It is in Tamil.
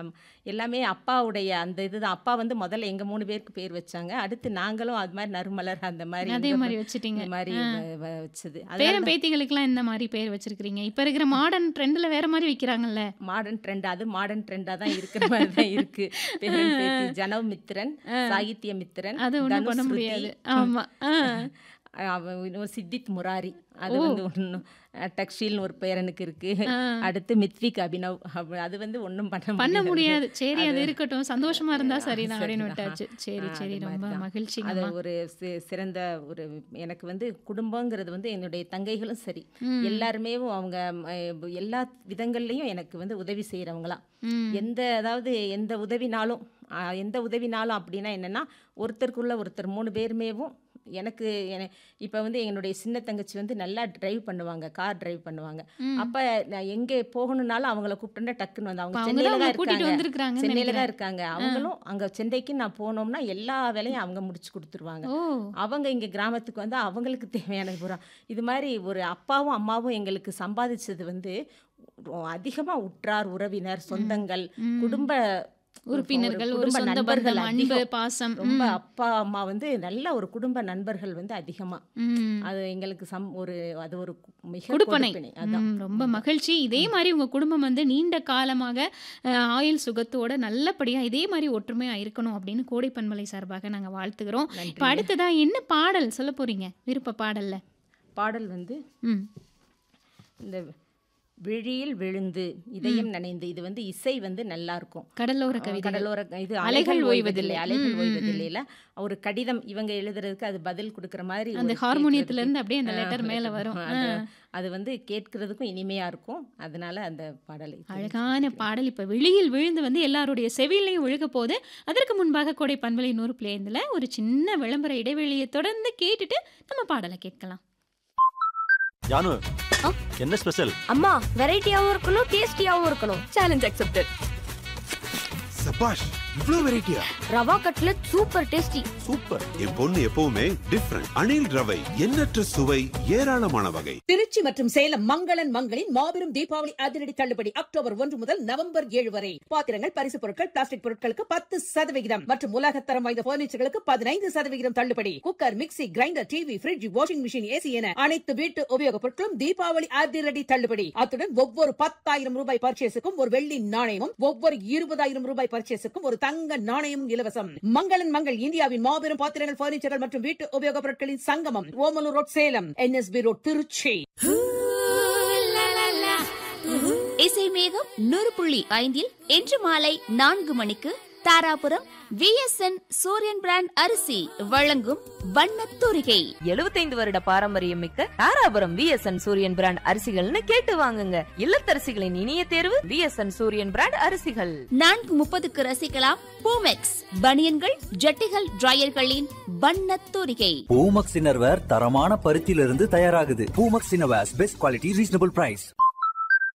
ஆம், எல்லாமே அப்பாவுடைய அந்த இதுதான் அப்பா வந்து முதல்ல எங்க மூணு பேருக்கு பேர் வச்சாங்க அடுத்து நாங்களும் அது மாதிரி நறுமலர் அந்த மாதிரி அதே இந்த மாதிரி ம- வச்சுட்டீங்க இந்த மாதிரி ஆ. வ- வ- வச்சது அதனால பேரன் பேத்திகளுக்கெல்லாம் இந்த மாதிரி பேர் வச்சிருக்கிறீங்க இப்ப இருக்கிற மாடர்ன் ட்ரெண்ட்ல வேற மாதிரி வைக்கிறாங்கல்ல மாடர்ன் ட்ரெண்ட் அது மாடர்ன் ட்ரெண்டா தான் இருக்கிற மாதிரி தான் இருக்கு பேரன் பேத்தி ஜனவ் மித்திரன் சாகித்ய மித்திரன் அது ஒண்ணும் பண்ண தனுஸ்ருதி, முடியாது ஆமா ஆ. அவன் இன்னொரு சித்தித் முராரி அது வந்து ஒன்றும் டக்ஷீல்னு ஒரு பேரனுக்கு இருக்கு ஆ. அடுத்து மித்விக் அபினவ் அப்ப அது வந்து ஒன்றும் பண்ண பண்ண முடியாது முடியாது சரி அது அது- இருக்கட்டும் சந்தோஷமா இருந்தா சரிதான் அப்படின்னு சரிதான். விட்டாச்சு சரி ஆ, சரி அது ரொம்ப மாதிரிதான். அது மகிழ்ச்சிங்கம்மா ஒரு சி- சிறந்த ஒரு எனக்கு வந்து குடும்பங்கிறது வந்து என்னுடைய தங்கைகளும் சரி ம். எல்லாருமே அவங்க ம, எல்லா விதங்கள்லையும் எனக்கு வந்து உதவி செய்கிறவங்களாம் ம். எந்த அதாவது எந்த உதவினாலும் ஆ, எந்த உதவினாலும் அப்படின்னா என்னன்னா ஒருத்தருக்குள்ள ஒருத்தர் மூணு பேருமேவும் எனக்கு இப்போ வந்து என்னுடைய சின்ன தங்கச்சி வந்து நல்லா டிரைவ் பண்ணுவாங்க கார் டிரைவ் பண்ணுவாங்க ம். அப்போ நான் எங்கே போகணும்னாலும் அவங்கள கூப்பிட்டோன்னா டக்குன்னு வந்து அவங்க அப்ப அவங்க சென்னையில தான் தான் உங்களை கூட்டிட்டு இருக்காங்க வந்திருக்கிறாங்கன்னு சென்னையில தான் நினைக்கிறேன் இருக்காங்க அவங்களும் அங்க சென்னைக்கு நான் போனோம்னா எல்லா வேலையும் அவங்க முடிச்சு கொடுத்துருவாங்க ஓ அவங்க இங்க கிராமத்துக்கு வந்து அவங்களுக்கு தேவையான பூரா இது மாதிரி ஒரு அப்பாவும் அம்மாவும் எங்களுக்கு சம்பாதிச்சது வந்து அதிகமா உற்றார் உறவினர் சொந்தங்கள் ம். குடும்ப ஒரு உறுப்பினர்கள் ஒரு குடும்ப சொந்த நண்பர்கள் பந்தம் அன்பு அதிகம். பாசம் ரொம்ப ம். அப்பா அம்மா வந்து நல்ல ஒரு குடும்ப நண்பர்கள் வந்து அதிகமா ம். அது எங்களுக்கு சம் ஒரு அது ஒரு மிக கொடுப்பனை கொடுப்பினை அதான் ம், ரொம்ப மகிழ்ச்சி இதே மாதிரி உங்க குடும்பம் வந்து நீண்ட காலமாக அஹ், ஆயுள் சுகத்தோட நல்லபடியா இதே மாதிரி ஒற்றுமையா இருக்கணும் அப்படின்னு கோடை பண்பலை சார்பாக நாங்க வாழ்த்துகிறோம் இப்ப நன்றி அடுத்ததா என்ன பாடல் சொல்ல போறீங்க விருப்ப பாடல்ல பாடல் வந்து ம் இந்த விழியில் விழுந்து இதயம் நனைந்து இது வந்து இசை வந்து நல்லா இருக்கும் கடலோர அஹ் கவிதை கடலோர இது அலைகள் அலைகள் ஓய்வதில்லை. ஓய்வதில்லை அலைகள் ம், ம், ஓய்வதில்லைல ஒரு கடிதம் இவங்க எழுதுறதுக்கு அது பதில் கொடுக்குற மாதிரி அந்த ஒரு ஹார்மோனியத்துல கேட்கறதுக்கு இருந்து அப்படியே அந்த ஆ, லெட்டர் மேல letter. வரும் அது ஆ. அது வந்து கேட்கறதுக்கும் இனிமையா இருக்கும் அதனால அந்த பாடலை அழகான பாடல் இப்ப வெளியில் விழுந்து வந்து எல்லாருடைய செவிலையும் விழுக போது அதற்கு முன்பாக கோடை பண்பலை நூறு பிளேந்தில் ஒரு சின்ன விளம்பர இடைவெளியை தொடர்ந்து கேட்டுட்டு நம்ம பாடலை கேட்கலாம் ஜானு ஆ? என்ன ஸ்பெஷல் அம்மா வெரைட்டியாவும் இருக்கணும் டேஸ்டியாவும் இருக்கணும் சேலஞ்ச் அக்செப்டட் சபாஷ் இவ்ளோ வெரைட்டியா rava cutlet super tasty super என் பொண்ணு எப்பவுமே டிஃப்ரெண்ட் அணில் ரவை எண்ணற்ற சுவை ஏராளமான வகை திருச்சி மற்றும் சேலம் மங்களன் மங்களின் மாபெரும் தீபாவளி அதிரடி தள்ளுபடி அக்டோபர் ஒன்று முதல் நவம்பர் ஏழு வரை பாத்திரங்கள் பரிசு பொருட்கள் பிளாஸ்டிக் பொருட்களுக்கு பத்து சதவிகிதம் மற்றும் உலகத்தரம் வாய்ந்த பர்னிச்சர்களுக்கு பதினைந்து சதவிகிதம் தள்ளுபடி cooker mixie grinder TV fridge washing machine AC என அனைத்து வீட்டு உபயோகப் பொருட்களும் தீபாவளி அதிரடி தள்ளுபடி அத்துடன் ஒவ்வொரு பத்தாயிரம் ரூபாய் பர்ச்சேஸுக்கும் ஒரு வெள்ளி நாணயமும் ஒவ்வொரு இருபதாயிரம் ரூபாய் பர்ச்சேஸுக்கும் ஒரு தங்க நாணயமும் இலவசம் மங்களன் மங்கள் இந்தியாவின் மாபெரும் பாத்திரங்கள் பர்னிச்சர்கள் மற்றும் வீட்டு உபயோகப் பொருட்களின் சங்கமம் Omalur road Salem NSB road Trichy இசை மேகம் நூறு புள்ளி ஐந்தில் இன்று மாலை நான்கு மணிக்கு தாராபுரம் விஎஸ்என் சூரியன் பிராண்ட் அரிசி வழங்கும் வண்ணத் தூரிகை 75 வருட பாரம்பரியம் மிக்க தாராபுரம் விஎஸ்என் சூரியன் பிராண்ட் அரிசிகள்னு கேட்டு வாங்குங்க இல்லத்தரசிகளின் இனிய தேர்வு விஎஸ்என் சூரியன் பிராண்ட் அரிசிகள் நான்கு முப்பதுக்கு ரசிக்கலாம் பூமெக்ஸ் பனியன்கள் ஜட்டிகள் டிரையர்களின் வண்ணத் தூரிகை பூமக்ஸ் இன்னர்வேர் தரமான பருத்தியிலிருந்து தயாராகுது Poomex innerwears best quality reasonable price